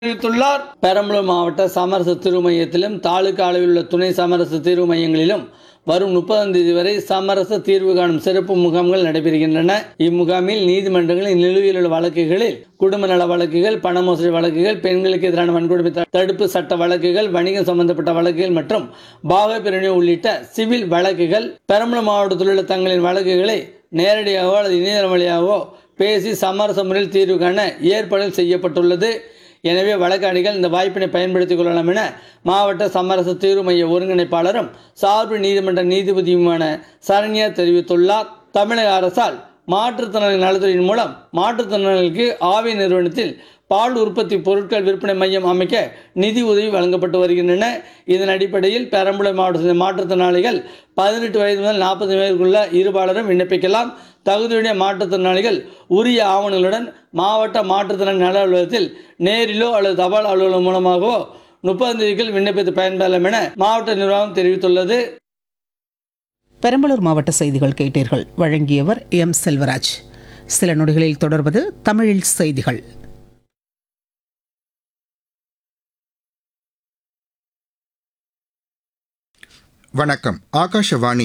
தெரிவித்துள்ளார் பெரம்பலூர் மாவட்ட சமரச தீர்வு மையத்திலும் தாலுகா அளவில் உள்ள துணை சமரச தீர்வு மையங்களிலும் வரும் முப்பதாம் தேதி வரை சமரச தீர்வு காணும் சிறப்பு முகாம்கள் நடைபெறுகின்றன இம்முகாமில் நீதிமன்றங்களில் நிலுவையில் உள்ள வழக்குகளில் குடும்ப நல வழக்குகள் பண மோசடி வழக்குகள் பெண்களுக்கு எதிரான வன்கொடுமை த- தடுப்பு சட்ட வழக்குகள் வணிகம் சம்பந்தப்பட்ட வழக்குகள் மற்றும் பாக பிரிவினை உள்ளிட்ட சிவில் வழக்குகள் பெரம்பலூர் மாவட்டத்தில் உள்ள தங்களின் வழக்குகளை நேரடியாகவோ அல்லது இணையதளம் வழியாகவோ பேசி சமரச முறையில் தீர்வு காண ஏற்பாடுகள் செய்யப்பட்டுள்ளது எனவே வழக்காடிகள் இந்த வாய்ப்பினை பயன்படுத்திக் கொள்ளலாம் என மாவட்ட சமரச தீர்வு மைய ஒருங்கிணைப்பாளரும் சார்பு நீதிமன்ற நீதிபதியுமான சரண்யா தெரிவித்துள்ளார் தமிழக அரசால் மாற்றுத்திறனாளி நலத்துறையின் மூலம் மாற்றுத்திறனாளிகளுக்கு ஆவி நிறுவனத்தில் பால் உற்பத்தி பொருட்கள் விற்பனை மையம் அமைக்க நிதி உதவி வழங்கப்பட்டு வருகின்றன இதன் அடிப்படையில் பெரம்பலூர் மாவட்டத்தின் மாற்றுத்திறனாளிகள் பதினெட்டு வயது முதல் நாற்பது வயதுக்குள்ள இருபாலரும் விண்ணப்பிக்கலாம் தகுதியுடைய மாற்றுத்திறனாளிகள் உரிய ஆவணங்களுடன் மாவட்ட மாற்றுத்திறன் நல அலுவலகத்தில் நேரிலோ அல்லது தபால் அலுவலகம் மூலமாகவோ முப்பதாம் தேதிக்குள் விண்ணப்பித்து பயன்பெறலாம் என மாவட்ட நிர்வாகம் தெரிவித்துள்ளது பெரம்பலூர் மாவட்ட செய்திகள் கேட்டீர்கள் வழங்கியவர் எம் செல்வராஜ் சில நொடிகளில் தொடர்வது தமிழில் செய்திகள் வணக்கம் ஆகாஷவாணி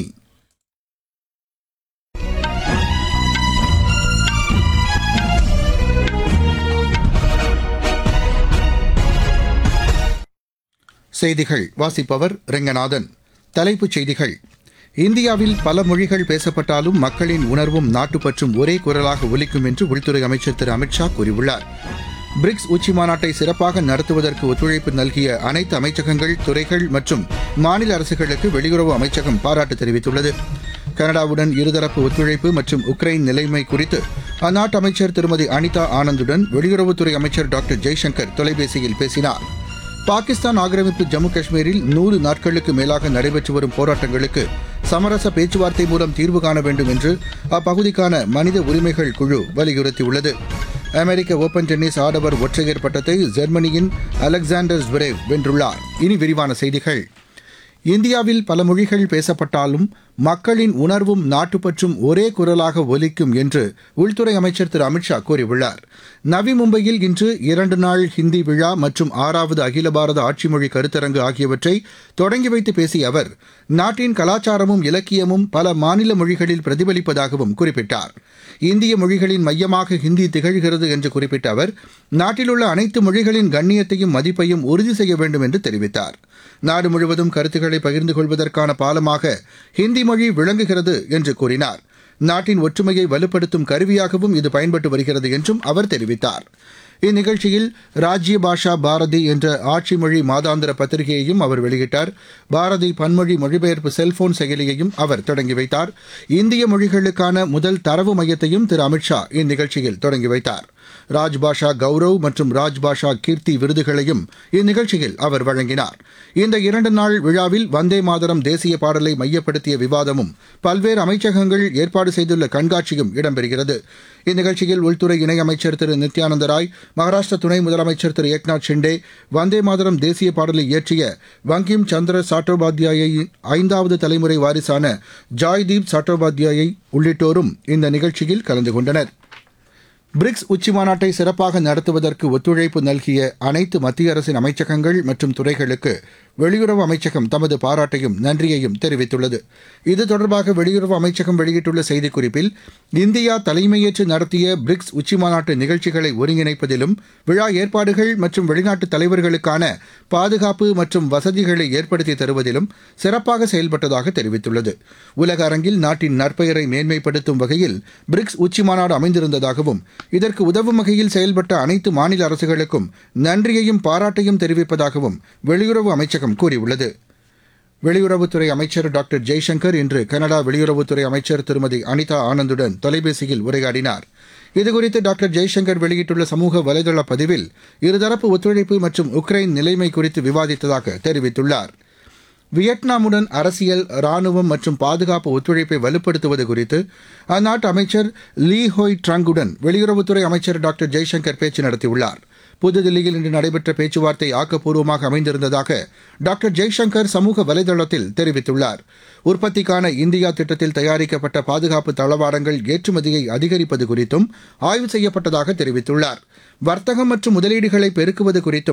செய்திகள் வாசிப்பவர் ரெங்கநாதன் தலைப்புச் செய்திகள் இந்தியாவில் பல மொழிகள் பேசப்பட்டாலும் மக்களின் உணர்வும் நாட்டுப்பற்றும் ஒரே குரலாக ஒலிக்கும் என்று உள்துறை அமைச்சர் திரு அமித்ஷா கூறியுள்ளார் பிரிக்ஸ் உச்சி மாநாட்டை சிறப்பாக நடத்துவதற்கு ஒத்துழைப்பு நல்கிய அனைத்து அமைச்சகங்கள் துறைகள் மற்றும் மாநில அரசுகளுக்கு வெளியுறவு அமைச்சகம் பாராட்டு தெரிவித்துள்ளது கனடாவுடன் இருதரப்பு ஒத்துழைப்பு மற்றும் உக்ரைன் நிலைமை குறித்து அந்நாட்டு அமைச்சர் திருமதி அனிதா ஆனந்துடன் வெளியுறவுத்துறை அமைச்சர் டாக்டர் ஜெய்சங்கர் தொலைபேசியில் பேசினார் பாகிஸ்தான் ஆக்கிரமிப்பு ஜம்மு காஷ்மீரில் நூறு நாட்களுக்கு மேலாக நடைபெற்று வரும் போராட்டங்களுக்கு சமரச பேச்சுவார்த்தை மூலம் தீர்வு காண வேண்டும் என்று அப்பகுதிக்கான மனித உரிமைகள் குழு வலியுறுத்தியுள்ளது அமெரிக்க ஓபன் டென்னிஸ் ஆடவர் ஒற்றையர் பட்டத்தை ஜெர்மனியின் அலெக்சாண்டர் ஸ்வரேவ் வென்றுள்ளார் இனி விரிவான செய்திகள் இந்தியாவில் பல மொழிகள் பேசப்பட்டாலும் மக்களின் உணர்வும் நாட்டுப்பற்றும் ஒரே குரலாக ஒலிக்கும் என்று உள்துறை அமைச்சர் திரு அமித்ஷா கூறியுள்ளார் நவி மும்பையில் இன்று இரண்டு நாள் ஹிந்தி விழா மற்றும் ஆறாவது அகில பாரத ஆட்சி மொழி கருத்தரங்கு ஆகியவற்றை தொடங்கி வைத்து பேசிய அவர் நாட்டின் கலாச்சாரமும் இலக்கியமும் பல மாநில மொழிகளில் பிரதிபலிப்பதாகவும் குறிப்பிட்டார் இந்திய மொழிகளின் மையமாக ஹிந்தி திகழ்கிறது என்று குறிப்பிட்ட அவர் நாட்டிலுள்ள அனைத்து மொழிகளின் கண்ணியத்தையும் மதிப்பையும் உறுதி செய்ய வேண்டும் என்று தெரிவித்தார் நாடு முழுவதும் கருத்துக்களை பகிர்ந்து கொள்வதற்கான பாலமாக ஹிந்தி மொழி விளங்குகிறது என்று கூறினார் நாட்டின் ஒற்றுமையை வலுப்படுத்தும் கருவியாகவும் இது பயன்பட்டு வருகிறது என்றும் அவர் தெரிவித்தார் இந்நிகழ்ச்சியில் ராஜ்ய பாஷா பாரதி என்ற ஆட்சி மொழி மாதாந்திர பத்திரிகையையும் அவர் வெளியிட்டார் பாரதி பன்மொழி மொழிபெயர்ப்பு செல்போன் செயலியையும் அவர் தொடங்கி வைத்தார் இந்திய மொழிகளுக்கான முதல் தரவு மையத்தையும் திரு அமித்ஷா இந்நிகழ்ச்சியில் தொடங்கி வைத்தார் ராஜ்பாஷா கௌரவ் மற்றும் ராஜ்பாஷா கீர்த்தி விருதுகளையும் இந்நிகழ்ச்சியில் அவர் வழங்கினார் இந்த இரண்டு நாள் விழாவில் வந்தே மாதரம் தேசிய பாடலை மையப்படுத்திய விவாதமும் பல்வேறு அமைச்சகங்கள் ஏற்பாடு செய்துள்ள கண்காட்சியும் இடம்பெறுகிறது இந்நிகழ்ச்சியில் உள்துறை இணையமைச்சர் திரு நித்யானந்த ராய் மகாராஷ்டிர துணை முதலமைச்சர் திரு ஏக்நாத் ஷிண்டே வந்தே மாதரம் தேசிய பாடலை இயற்றிய வங்கிம் சந்திர சாட்டோபாத்யாயை ஐந்தாவது தலைமுறை வாரிசான ஜாய்தீப் சாட்டோபாத்யாயை உள்ளிட்டோரும் இந்த நிகழ்ச்சியில் கலந்து கொண்டனர் பிரிக்ஸ் உச்சி மாநாட்டை சிறப்பாக நடத்துவதற்கு ஒத்துழைப்பு நல்கிய அனைத்து மத்திய அரசின் அமைச்சகங்கள் மற்றும் துறைகளுக்கு வெளியுறவு அமைச்சகம் தமது பாராட்டையும் நன்றியையும் தெரிவித்துள்ளது இது தொடர்பாக வெளியுறவு அமைச்சகம் வெளியிட்டுள்ள செய்திக்குறிப்பில் இந்தியா தலைமையேற்று நடத்திய பிரிக்ஸ் உச்சி மாநாட்டு நிகழ்ச்சிகளை ஒருங்கிணைப்பதிலும் விழா ஏற்பாடுகள் மற்றும் வெளிநாட்டு தலைவர்களுக்கான பாதுகாப்பு மற்றும் வசதிகளை ஏற்படுத்தி தருவதிலும் சிறப்பாக செயல்பட்டதாக தெரிவித்துள்ளது உலக அரங்கில் நாட்டின் நற்பெயரை மேன்மைப்படுத்தும் வகையில் பிரிக்ஸ் உச்சி மாநாடு அமைந்திருந்ததாகவும் இதற்கு உதவும் வகையில் செயல்பட்ட அனைத்து மாநில அரசுகளுக்கும் நன்றியையும் பாராட்டையும் தெரிவிப்பதாகவும் வெளியுறவு அமைச்சகம் கூறியுள்ளது வெளியுறவுத்துறை அமைச்சர் டாக்டர் ஜெய்சங்கர் இன்று கனடா வெளியுறவுத்துறை அமைச்சர் திருமதி அனிதா ஆனந்துடன் தொலைபேசியில் உரையாடினார் இதுகுறித்து டாக்டர் ஜெய்சங்கர் வெளியிட்டுள்ள சமூக வலைதள பதிவில் இருதரப்பு ஒத்துழைப்பு மற்றும் உக்ரைன் நிலைமை குறித்து விவாதித்ததாக தெரிவித்துள்ளார் வியட்நாமுடன் அரசியல் ராணுவம் மற்றும் பாதுகாப்பு ஒத்துழைப்பை வலுப்படுத்துவது குறித்து அந்நாட்டு அமைச்சர் லீ ஹோய் ட்ரங்குடன் வெளியுறவுத்துறை அமைச்சர் டாக்டர் ஜெய்சங்கர் பேச்சு நடத்தியுள்ளார் புதுதில்லியில் இன்று நடைபெற்ற பேச்சுவார்த்தை ஆக்கப்பூர்வமாக அமைந்திருந்ததாக டாக்டர் ஜெய்சங்கர் சமூக வலைதளத்தில் தெரிவித்துள்ளார் உற்பத்திக்கான இந்தியா திட்டத்தில் தயாரிக்கப்பட்ட பாதுகாப்பு தளவாடங்கள் ஏற்றுமதியை அதிகரிப்பது குறித்தும் ஆய்வு செய்யப்பட்டதாக தெரிவித்துள்ளார் வர்த்தகம் மற்றும் முதலீடுகளை பெருக்குவது குறித்தும்